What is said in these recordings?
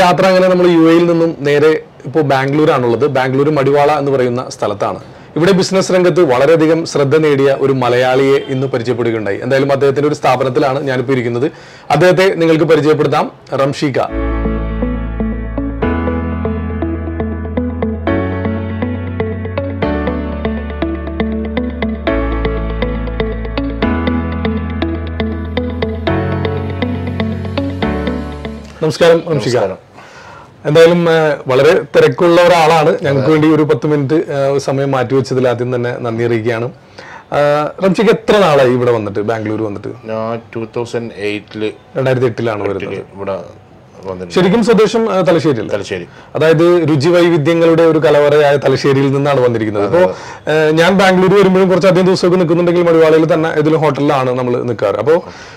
യാത്ര അങ്ങനെ നമ്മൾ യു എയിൽ നിന്നും നേരെ ഇപ്പോൾ ബാംഗ്ലൂരാണുള്ളത് ബാംഗ്ലൂർ മടിവാള എന്ന് പറയുന്ന സ്ഥലത്താണ് ഇവിടെ ബിസിനസ് രംഗത്ത് വളരെയധികം ശ്രദ്ധ നേടിയ ഒരു മലയാളിയെ ഇന്ന് പരിചയപ്പെടുകയുണ്ടായി എന്തായാലും അദ്ദേഹത്തിന്റെ ഒരു സ്ഥാപനത്തിലാണ് ഞാനിപ്പോൾ ഇരിക്കുന്നത് അദ്ദേഹത്തെ നിങ്ങൾക്ക് പരിചയപ്പെടുത്താം റംഷീക നമസ്കാരം റംഷിക എന്തായാലും ആ, വളരെ തിരക്കുള്ള ഒരാളാണ് ഞങ്ങൾക്ക് വേണ്ടി ഒരു പത്ത് മിനിറ്റ് ആ, സമയം മാറ്റിവെച്ചതിൽ ആദ്യം തന്നെ നന്ദി അറിയിക്കുകയാണ് ആ, റംഷിക്ക് എത്ര നാളായി ഇവിടെ വന്നിട്ട് ബാംഗ്ലൂർ വന്നിട്ട് ഞാൻ ടൂ തൗസൻഡ് എയ്റ്റില് രണ്ടായിരത്തി എട്ടിലാണ് വരുന്നത് ഇവിടെ വന്നിട്ടുണ്ട് ശരിക്കും സ്വദേശം ആ, തലശ്ശേരിയല്ലേ തലശ്ശേരി അതായത് രുചി വൈവിധ്യങ്ങളുടെ ഒരു കലവറയായ തലശ്ശേരിയിൽ നിന്നാണ് വന്നിരിക്കുന്നത് അപ്പോൾ ഞാൻ ബാംഗ്ലൂർ വരുമ്പോഴും കുറച്ച് അധികം ദിവസമൊക്കെ നിൽക്കുന്നുണ്ടെങ്കിൽ മടിവാളയിൽ തന്നെ ഏതെങ്കിലും ഹോട്ടലിലാണ് നമ്മൾ നിൽക്കാറ് അപ്പോൾ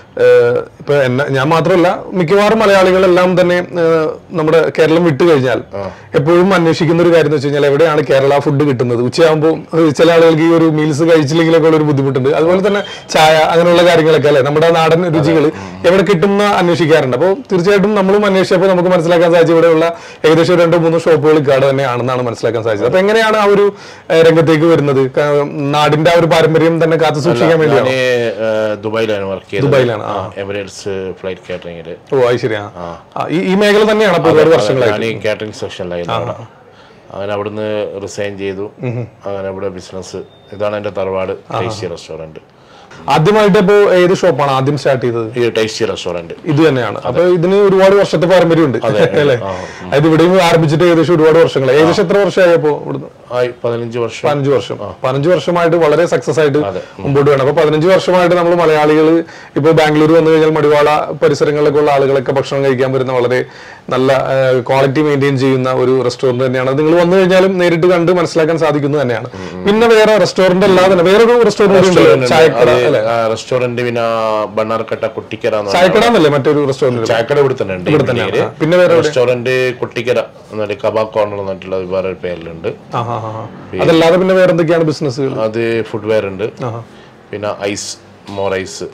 ഇപ്പൊ എന്നെ ഞാൻ മാത്രമല്ല മിക്കവാറും മലയാളികളെല്ലാം തന്നെ ഏഹ്, നമ്മുടെ കേരളം വിട്ടു കഴിഞ്ഞാൽ എപ്പോഴും അന്വേഷിക്കുന്ന ഒരു കാര്യം എന്ന് വെച്ച് കഴിഞ്ഞാൽ എവിടെയാണ് കേരള ഫുഡ് കിട്ടുന്നത് ഉച്ചയാകുമ്പോൾ ഏഹ്, ചില ആളുകൾക്ക് ഈ ഒരു മീൽസ് കഴിച്ചില്ലെങ്കിലൊക്കെ ഉള്ള ഒരു ബുദ്ധിമുട്ടുണ്ട് അതുപോലെ തന്നെ ചായ അങ്ങനെയുള്ള കാര്യങ്ങളൊക്കെ അല്ലെ നമ്മുടെ നാടൻ രുചികൾ എവിടെ കിട്ടുന്ന അന്വേഷിക്കാറുണ്ട് അപ്പോൾ തീർച്ചയായിട്ടും നമ്മളും അന്വേഷിച്ചപ്പോൾ നമുക്ക് മനസ്സിലാക്കാൻ സാധിച്ചു ഇവിടെയുള്ള ഏകദേശം ഒരു രണ്ടോ മൂന്നോ ഷോപ്പുകൾ കാട് തന്നെയാണെന്നാണ് മനസ്സിലാക്കാൻ സാധിച്ചത് അപ്പൊ എങ്ങനെയാണ് ആ ഒരു ഏഹ്, രംഗത്തേക്ക് വരുന്നത് ക- നാടിന്റെ ആ ഒരു പാരമ്പര്യം തന്നെ കാത്തു സൂക്ഷിക്കാൻ വേണ്ടിയാണ് ഞാൻ ദുബായിലാണ് വർക്ക് ചെയ്തത് ദുബായിലാണ്, ആ. എമിറേറ്റ്സ് ഫ്ലൈറ്റ് കാറ്ററിംഗില് ഓ അത് ശരിയാ ആ, ഈ ഈ മേഖല തന്നെയാണ് അപ്പോൾ ഒരുപാട് വർഷങ്ങളായി ഞാൻ ഈ കാറ്ററിംഗ് സെക്ഷനിലായിരുന്നു അവിടെ അങ്ങനെ അവിടുന്ന് റിസൈൻ ചെയ്തു അങ്ങനെ ഇവിടെ ബിസിനസ് ഇതാണ് എന്റെ തറവാട് ടേസ്റ്റി റെസ്റ്റോറന്റ് ആദ്യമായിട്ട് ഇപ്പോ ഏത് ഷോപ്പാണ് ആദ്യം സ്റ്റാർട്ട് ചെയ്തത് ഈ ടേസ്റ്റി റെസ്റ്റോറന്റ് ഇത് തന്നെയാണ് അപ്പൊ ഇതിന് ഒരുപാട് വർഷത്തെ പാരമ്പര്യമുണ്ട് അല്ലേ അത് ഇവിടെയും ആരംഭിച്ചിട്ട് ഏകദേശം ഒരുപാട് വർഷങ്ങളായി ഏകദേശം എത്ര വർഷമായി അപ്പോ ഇവിടുന്ന് ആയി പതിനഞ്ച് വർഷം പതിനഞ്ച് വർഷം പതിനഞ്ച് വർഷമായിട്ട് വളരെ സക്സസ് ആയിട്ട് മുമ്പോട്ട് വേണം അപ്പൊ പതിനഞ്ച് വർഷമായിട്ട് നമ്മൾ മലയാളികൾ ഇപ്പൊ ബാംഗ്ലൂർ വന്നു കഴിഞ്ഞാൽ മടിവാള പരിസരങ്ങളിലൊക്കെ ഉള്ള ആളുകളൊക്കെ ഭക്ഷണം കഴിക്കാൻ വരുന്ന വളരെ നല്ല ക്വാളിറ്റി മെയിൻറ്റെയിൻ ചെയ്യുന്ന ഒരു റെസ്റ്റോറന്റ് തന്നെയാണ് അത് നിങ്ങൾ വന്നു കഴിഞ്ഞാലും നേരിട്ട് കണ്ട് മനസ്സിലാക്കാൻ സാധിക്കുന്നത് തന്നെയാണ് പിന്നെ വേറെ റെസ്റ്റോറന്റ് അല്ലാതെ തന്നെ വേറൊരു റെസ്റ്റോറന്റ് ചായക്കട അല്ലെ റെസ്റ്റോറന്റ് പിന്നെ ബണ്ണാർക്കട്ട കുട്ടിക്കര എന്ന് പറഞ്ഞ ചായക്കട എന്നല്ലേ മറ്റൊരു റെസ്റ്റോറന്റ് ചായക്കട ഇവിടെ തന്നെ ഉണ്ട് തന്നെയാണ്. ഇവിടെയൊരു ആ. പിന്നെ വേറെ റെസ്റ്റോറന്റ് കുട്ടിക്കര എന്നൊരു കബാബ് കോർണർ എന്നിട്ടുള്ള വേറെ ഒരു പേരിലുണ്ട് ആ ആ ആ, ആ. അതല്ലാതെ പിന്നെ വേറെ എന്തൊക്കെയാണ് ബിസിനസ്സുകൾ അത് ഫുഡ്വെയർ ഉണ്ട് പിന്നെ ഐസ് മോറൈസ്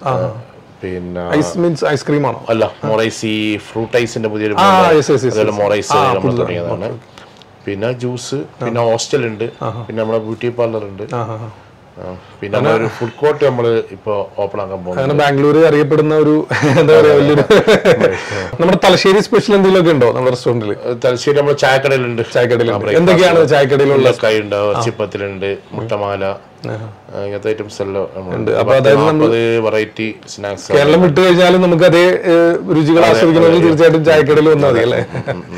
പിന്നെ ഐസ് മീൻസ് ഐസ്ക്രീം ആണോ അല്ല മൊറൈസ് ഈ ഫ്രൂട്ട് ഐസിന്റെ പുതിയൊരു ആ model. യെസ് യെസ് അതുപോലെ മൊറൈസ് നമ്മൾ തുടങ്ങിയതാണ് പിന്നെ ജ്യൂസ് പിന്നെ ഹോസ്റ്റൽ ഉണ്ട് പിന്നെ നമ്മുടെ ബ്യൂട്ടി പാർലർ ഉണ്ട് ആ, പിന്നെ നമ്മളൊരു ഫുഡ് കോർട്ട് നമ്മൾ ഇപ്പൊ ഓപ്പൺ ആക്കാൻ പോകുന്നു അങ്ങനെ ബാംഗ്ലൂർ അറിയപ്പെടുന്ന ഒരു എന്താ പറയാ വലിയൊരു നമ്മുടെ തലശ്ശേരി സ്പെഷ്യൽ എന്തെങ്കിലുമൊക്കെ ഉണ്ടോ നമ്മുടെ റെസ്റ്റോറന്റിൽ തലശ്ശേരി നമ്മുടെ ചായക്കടയിലുണ്ട് ചായക്കടയിലുണ്ട് എന്തൊക്കെയാണ് ചായക്കടയിലുള്ള ഉള്ളക്കായുണ്ട് ചിപ്പത്തിലുണ്ട് മുട്ടമാല അങ്ങനത്തെ ഐറ്റംസ് എല്ലാം നമ്മളുണ്ട് അപ്പൊ അതായത് നാൽപ്പത് വെറൈറ്റി സ്നാക്സ് കേരളം വിട്ടു കഴിഞ്ഞാലും നമുക്ക് അതേ ഏഹ്, രുചികൾ ആസ്വദിക്കണമെങ്കിൽ തീർച്ചയായിട്ടും ചായക്കടയിൽ വന്നാൽ മതി അല്ലേ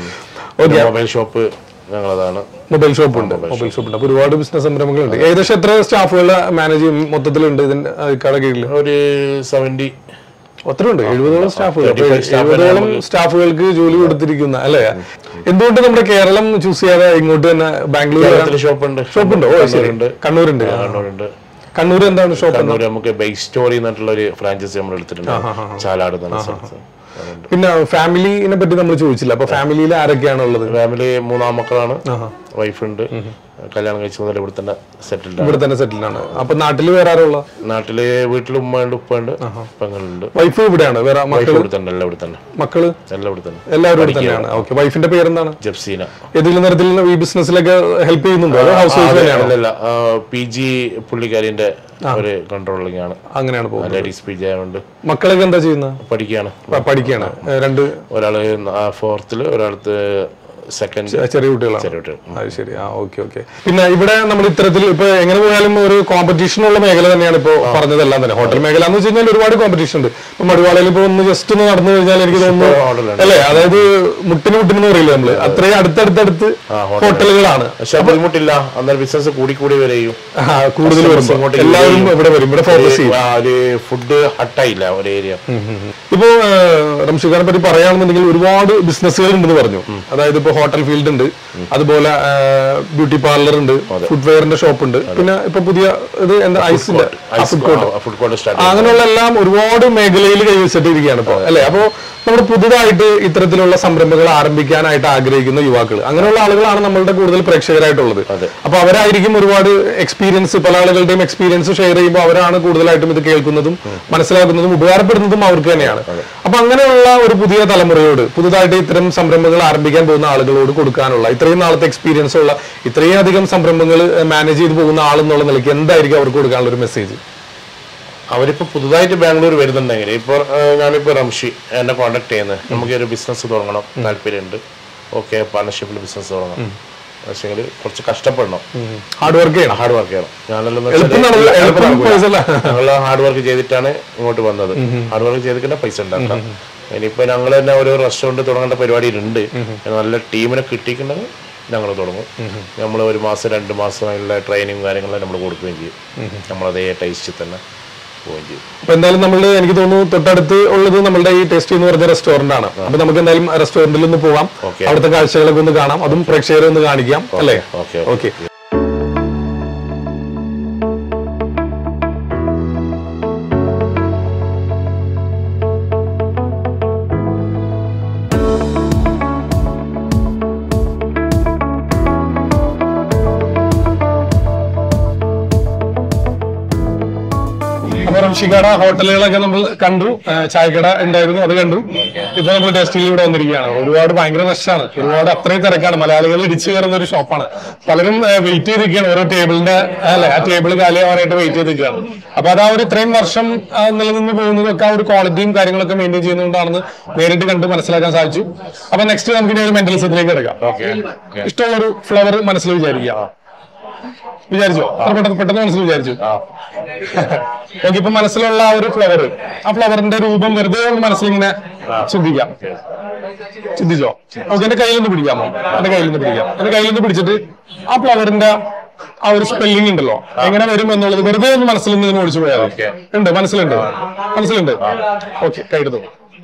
ഓക്കെ മൊബൈൽ ഷോപ്പ് ഞങ്ങളതാണ് മൊബൈൽ ഷോപ്പ് ഉണ്ട് മൊബൈൽ ഷോപ്പ് ഉണ്ട് അപ്പൊ ഒരുപാട് ബിസിനസ് സംരംഭങ്ങളുണ്ട് ഏകദേശം എത്ര സ്റ്റാഫുകളെ മാനേജ് ചെയ്യും മൊത്തത്തിലുണ്ട് ഇതിന്റെ ആ, കട കീഴിൽ ഒരു സെവന്റി ഒത്തിരിയുണ്ട് എഴുപതോളം സ്റ്റാഫുകൾ അപ്പൊ 35 staff എഴുപതോളം സ്റ്റാഫുകൾക്ക് ജോലി കൊടുത്തിരിക്കുന്ന അല്ലേ എന്തുകൊണ്ട് നമ്മുടെ കേരളം ചൂസ് ചെയ്യാതെ ഇങ്ങോട്ട് തന്നെ ബാംഗ്ലൂർ വരാൻ ഷോപ്പ് ഉണ്ട് ഷോപ്പ് ഉണ്ടോ ഓ ശരി കണ്ണൂരുണ്ട് കണ്ണൂരുണ്ട് കണ്ണൂരുണ്ട് കണ്ണൂർ എന്താണ് ഷോപ്പ് കണ്ണൂർ നമുക്ക് ബൈക്ക് സ്റ്റോറി എന്നിട്ടുള്ള ഒരു ഫ്രാഞ്ചൈസി നമ്മൾ എടുത്തിട്ടുണ്ട് ചാലാട് എന്ന സ്ഥലത്ത് പിന്നെ ഫാമിലിനെ പറ്റി നമ്മൾ ചോദിച്ചില്ല അപ്പൊ ഫാമിലിയിൽ ആരൊക്കെയാണ് ഉള്ളത് ഫാമിലി മൂന്നാം മക്കളാണ് വൈഫ് ഉണ്ട് കല്യാണം കഴിച്ച മുതൽ ഇവിടെ തന്നെ സെറ്റിൽഡ് ആണ് ഇവിടെ തന്നെ സെറ്റിൽഡ് ആണ് അപ്പൊ നാട്ടിൽ വേറെ ആരുള്ള നാട്ടില് വീട്ടിൽ ഉമ്മ ഉണ്ട് ഉപ്പ ഉണ്ട് പെങ്ങളുണ്ട് വൈഫ് ഇവിടെയാണ് വേറെ വൈഫ് മക്കള് ഇവിടെ തന്നെ എല്ലാം ഇവിടെ തന്നെ മക്കള് എല്ലാം ഇവിടെ തന്നെ എല്ലാവരും ഇവിടെ തന്നെയാണ് ഓക്കെ വൈഫിന്റെ പേരെന്താണ് ജപ്സീന ഏതെങ്കിലും തരത്തിൽ ഈ ബിസിനസ്സിലൊക്കെ ഹെൽപ്പ് ചെയ്യുന്നുണ്ടോ അതോ ഹൗസ് വൈഫ് തന്നെയാണോ അല്ലല്ല പി ജി പുള്ളിക്കാരിന്റെ ഒരു കൺട്രോളിംഗ് ആണ് അങ്ങനെയാണ് പോകുന്നത് ലേഡീസ് പി ജി ആയതുകൊണ്ട് മക്കളൊക്കെ എന്താ ചെയ്യുന്നത് പഠിക്കുകയാണ് പ- പഠിക്കുകയാണ് ഏ, രണ്ട് ഒരാള് ഫോർത്തില് ഒരാളത്ത് സെക്കൻഡ് ചെറിയ കുട്ടികളാണ് ചെറിയ കുട്ടികൾ അത് ശരി ആ ഓക്കെ ഓക്കെ പിന്നെ ഇവിടെ നമ്മൾ ഇത്തരത്തിൽ ഇപ്പൊ എങ്ങനെ പോയാലും ഒരു കോമ്പറ്റീഷൻ ഉള്ള മേഖല തന്നെയാണ് ഇപ്പൊ പറഞ്ഞതെല്ലാം തന്നെ ഹോട്ടൽ മേഖല എന്ന് വെച്ച് കഴിഞ്ഞാൽ ഒരുപാട് കോമ്പറ്റീഷൻ ഉണ്ട് ഇപ്പൊ മടുവാളയിൽ ഇപ്പൊ ഒന്ന് ജസ്റ്റ് ഒന്ന് നടന്നു കഴിഞ്ഞാൽ എനിക്ക് തോന്നുന്നു ഹോട്ടലുണ്ട്. അല്ലേ അതായത് മുട്ടിന് മുട്ടിന് പറയില്ല നമ്മള് അത്രയും അടുത്തടുത്തടുത്ത് ഹോട്ടലുകളാണ് പക്ഷെ ബുദ്ധിമുട്ടില്ല അന്നേരം ബിസിനസ് കൂടി കൂടി വരെയും ആ, കൂടുതൽ വരുമ്പോ ഇങ്ങോട്ട് എല്ലാവരും ഇവിടെ വരും ഇവിടെ ഫോക്കസ് ചെയ്യും ഒരു ഫുഡ് ഹട്ടായില്ല ഒരു ഏരിയ ഇപ്പോ റംഷിഖാനെ പറ്റി പറയുകയാണെന്നുണ്ടെങ്കിൽ ഒരുപാട് ബിസിനസ്സുകൾ ഉണ്ടെന്ന് പറഞ്ഞു അതായത് ഇപ്പൊ ഹോട്ടൽ ഫീൽഡ് ഉണ്ട് അതുപോലെ ബ്യൂട്ടി പാർലർ ഉണ്ട് ഫുഡ്വെയറിന്റെ ഷോപ്പ് ഉണ്ട് പിന്നെ ഇപ്പൊ പുതിയ ഇത് എന്താ ഐസിന്റെ food court food court start അങ്ങനെയുള്ള എല്ലാം ഒരുപാട് മേഖലയിൽ വിജയിയിൽ കൈവച്ചിട്ടിരിക്കുകയാണ് ഇപ്പോൾ അല്ലെ അപ്പോ നമ്മൾ പുതുതായിട്ട് ഇത്തരത്തിലുള്ള സംരംഭങ്ങൾ ആരംഭിക്കാനായിട്ട് ആഗ്രഹിക്കുന്ന യുവാക്കൾ അങ്ങനെയുള്ള ആളുകളാണ് നമ്മളുടെ കൂടുതൽ പ്രേക്ഷകരായിട്ടുള്ളത് അതെ. അപ്പൊ അവരായിരിക്കും ഒരുപാട് എക്സ്പീരിയൻസ് പല ആളുകളുടെയും എക്സ്പീരിയൻസ് ഷെയർ ചെയ്യുമ്പോൾ അവരാണ് കൂടുതലായിട്ടും ഇത് കേൾക്കുന്നതും മനസ്സിലാക്കുന്നതും ഉപകാരപ്പെടുന്നതും അവർക്ക് തന്നെയാണ് അപ്പൊ അങ്ങനെയുള്ള ഒരു പുതിയ തലമുറയോട് പുതുതായിട്ട് ഇത്തരം സംരംഭങ്ങൾ ആരംഭിക്കാൻ പോകുന്ന ആളുകളോട് കൊടുക്കാനുള്ള ഇത്രയും നാളത്തെ എക്സ്പീരിയൻസ് ഉള്ള ഇത്രയും അധികം സംരംഭങ്ങൾ മാനേജ് ചെയ്ത് പോകുന്ന ആളെന്നുള്ള നിലയ്ക്ക് എന്തായിരിക്കും അവർക്ക് കൊടുക്കാനുള്ള ഒരു മെസ്സേജ് അവരിപ്പോ പുതുതായിട്ട് ബാംഗ്ലൂർ വരുന്നുണ്ടെങ്കിൽ ഇപ്പോൾ ഞാനിപ്പോൾ റംഷി എന്നെ കോൺടാക്ട് ചെയ്യുന്നത് നമുക്ക് ഒരു ബിസിനസ് തുടങ്ങണം താല്പര്യമുണ്ട് ഓക്കെ പാർട്ണർഷിപ്പിൽ ബിസിനസ് തുടങ്ങണം പക്ഷേ കുറച്ച് കഷ്ടപ്പെടണം ഹാർഡ് വർക്ക് ചെയ്യണം ഹാർഡ് വർക്ക് ചെയ്യണം ഞാനെല്ലാം എളുപ്പം നടക്കില്ല, എളുപ്പം പൈസ അല്ല. ഞങ്ങൾ ഹാർഡ് വർക്ക് ചെയ്തിട്ടാണ് ഇങ്ങോട്ട് വന്നത് ഹാർഡ് വർക്ക് ചെയ്തിട്ട് പൈസ ഉണ്ടാക്കാം ഇനിയിപ്പോ ഞങ്ങൾ തന്നെ ഒരു റെസ്റ്റോറന്റ് തുടങ്ങേണ്ട പരിപാടിയിലുണ്ട് നല്ല ടീമിനെ കിട്ടിയിട്ടുണ്ടെങ്കിൽ ഞങ്ങൾ തുടങ്ങും നമ്മൾ ഒരു മാസം രണ്ട് മാസം അതിനുള്ള ട്രെയിനിങ് കാര്യങ്ങളെല്ലാം നമ്മൾ കൊടുക്കുകയും ചെയ്യും നമ്മളതേ ടേസ്റ്റിൽ തന്നെ പോവുകയും ചെയ്യും അപ്പൊ എന്തായാലും നമ്മൾ എനിക്ക് തോന്നുന്നു തൊട്ടടുത്ത് ഉള്ളത് നമ്മളുടെ ഈ ടേസ്റ്റ് എന്ന് പറഞ്ഞ റെസ്റ്റോറന്റ് ആണ് അപ്പൊ നമുക്ക് എന്തായാലും റെസ്റ്റോറന്റിൽ ഒന്ന് പോവാം Okay. അവിടുത്തെ കാഴ്ചകളൊക്കെ ഒന്ന് കാണാം അതും പ്രേക്ഷകരെ ഒന്ന് കാണിക്കാം അല്ലേ ഓക്കെ ഓക്കെ അപ്പൊ റംഷിക്കട ഹോട്ടലുകളൊക്കെ നമ്മൾ കണ്ടു ആ, ചായക്കട ഉണ്ടായിരുന്നു അത് കണ്ടു ഇപ്പൊ നമ്മൾ ടേസ്റ്റിൽ ഇവിടെ വന്നിരിക്കുകയാണ് ഒരുപാട് ഭയങ്കര റഷാണ് ഒരുപാട് അത്രയും തിരക്കാണ് മലയാളികൾ ഇടിച്ചു കയറുന്ന ഒരു ഷോപ്പാണ് പലരും വെയിറ്റ് ചെയ്തിരിക്കുകയാണ് ഓരോ ടേബിളിന്റെ അല്ലെ ആ ടേബിൾ കാലിയാവാനായിട്ട് വെയിറ്റ് ചെയ്തിരിക്കുകയാണ് അപ്പൊ അത് ആ ഒരു ഇത്രയും വർഷം ആ, നിലനിന്ന് പോകുന്നതൊക്കെ ആ ഒരു ക്വാളിറ്റിയും കാര്യങ്ങളൊക്കെ മെയിൻറ്റെയിൻ ചെയ്യുന്നതുകൊണ്ടാണെന്ന് നേരിട്ട് കണ്ട് മനസ്സിലാക്കാൻ സാധിച്ചു അപ്പൊ നെക്സ്റ്റ് നമുക്ക് ഇനി ഒരു മെന്റൽ സെറ്റിലേക്ക് എടുക്കാം ഓക്കെ ഇഷ്ടമുള്ള ഒരു ഫ്ലവർ മനസ്സിൽ വിചാരിക്കാം വിചാരിച്ചോ അത്ര പെട്ടെന്ന് പെട്ടെന്ന് മനസ്സിൽ വിചാരിച്ചു ഓക്കെ ഇപ്പൊ മനസ്സിലുള്ള ആ ഒരു ഫ്ലവർ ആ ഫ്ലവറിന്റെ രൂപം വെറുതെ ഒന്ന് മനസ്സിലിങ്ങനെ ചിന്തിക്കാം ചിന്തിച്ചോ ഓക്കെ എന്റെ കയ്യിൽ നിന്ന് പിടിക്കാമോ എന്റെ കയ്യിൽ നിന്ന് പിടിക്കാം എന്റെ കയ്യിൽ നിന്ന് പിടിച്ചിട്ട് ആ ഫ്ലവറിന്റെ ആ ഒരു സ്പെല്ലിംഗ് ഉണ്ടല്ലോ എങ്ങനെ വരും എന്നുള്ളത് വെറുതെ ഒന്ന് മനസ്സിൽ നിന്ന് ഇതിന് ഒഴിച്ചു പോയാൽ മതി. ഉണ്ട് മനസ്സിലുണ്ട് മനസ്സിലുണ്ട് ഓക്കെ കൈയെടുത്തു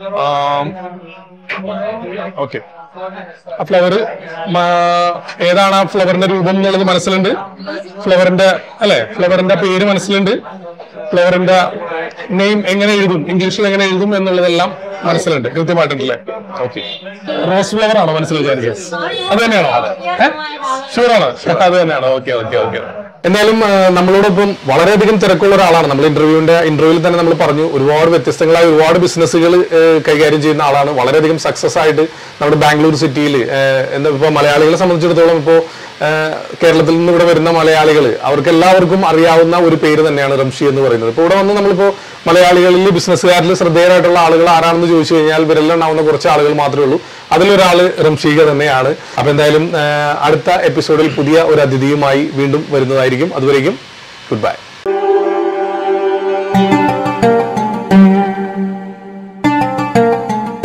ഓക്കെ ആ ഫ്ലവർ ഏതാണ് ആ ഫ്ലവറിന്റെ രൂപം എന്നുള്ളത് മനസ്സിലുണ്ട് ഫ്ലവറിന്റെ അല്ലെ ഫ്ലവറിന്റെ പേര് മനസ്സിലുണ്ട് ഫ്ലവറിന്റെ നെയിം എങ്ങനെ എഴുതും ഇംഗ്ലീഷിൽ എങ്ങനെ എഴുതും എന്നുള്ളതെല്ലാം മനസ്സിലുണ്ട് കൃത്യമായിട്ടുണ്ടല്ലേ ഓക്കെ റോസ് ഫ്ലവർ ആണോ മനസ്സിൽ വിചാരിച്ചത് അത് തന്നെയാണോ ഷുവർ ആണ് അത് തന്നെയാണോ ഓക്കെ ഓക്കെ ഓക്കെ എന്തായാലും ആ, നമ്മളോടൊപ്പം വളരെയധികം തിരക്കുള്ള ഒരാളാണ് നമ്മൾ ഇന്റർവ്യൂവിന്റെ ഇന്റർവ്യൂവിൽ തന്നെ നമ്മൾ പറഞ്ഞു ഒരുപാട് വ്യത്യസ്തങ്ങളായ ഒരുപാട് ബിസിനസ്സുകൾ കൈകാര്യം ചെയ്യുന്ന ആളാണ് വളരെയധികം സക്സസ് ആയിട്ട് നമ്മുടെ ബാംഗ്ലൂർ സിറ്റിയിൽ എന്താ ഇപ്പോൾ മലയാളികളെ സംബന്ധിച്ചിടത്തോളം ഇപ്പോൾ കേരളത്തിൽ നിന്ന് ഇവിടെ വരുന്ന മലയാളികൾ അവർക്ക് എല്ലാവർക്കും അറിയാവുന്ന ഒരു പേര് തന്നെയാണ് റംഷി എന്ന് പറയുന്നത് ഇപ്പോൾ ഇവിടെ വന്ന് നമ്മളിപ്പോൾ മലയാളികളിൽ ബിസിനസ്സുകാരിൽ ശ്രദ്ധേയരായിട്ടുള്ള ആളുകൾ ആരാണെന്ന് ചോദിച്ചു കഴിഞ്ഞാൽ വിരലിലുണ്ടാവുന്ന കുറച്ച് ആളുകൾ മാത്രമേ ഉള്ളൂ അതിലൊരാള് റംഷീക തന്നെയാണ് അപ്പൊ എന്തായാലും ആ, അടുത്ത എപ്പിസോഡിൽ പുതിയ ഒരു അതിഥിയുമായി വീണ്ടും വരുന്നതായിരിക്കും അതുവരേക്കും ഗുഡ് ബൈ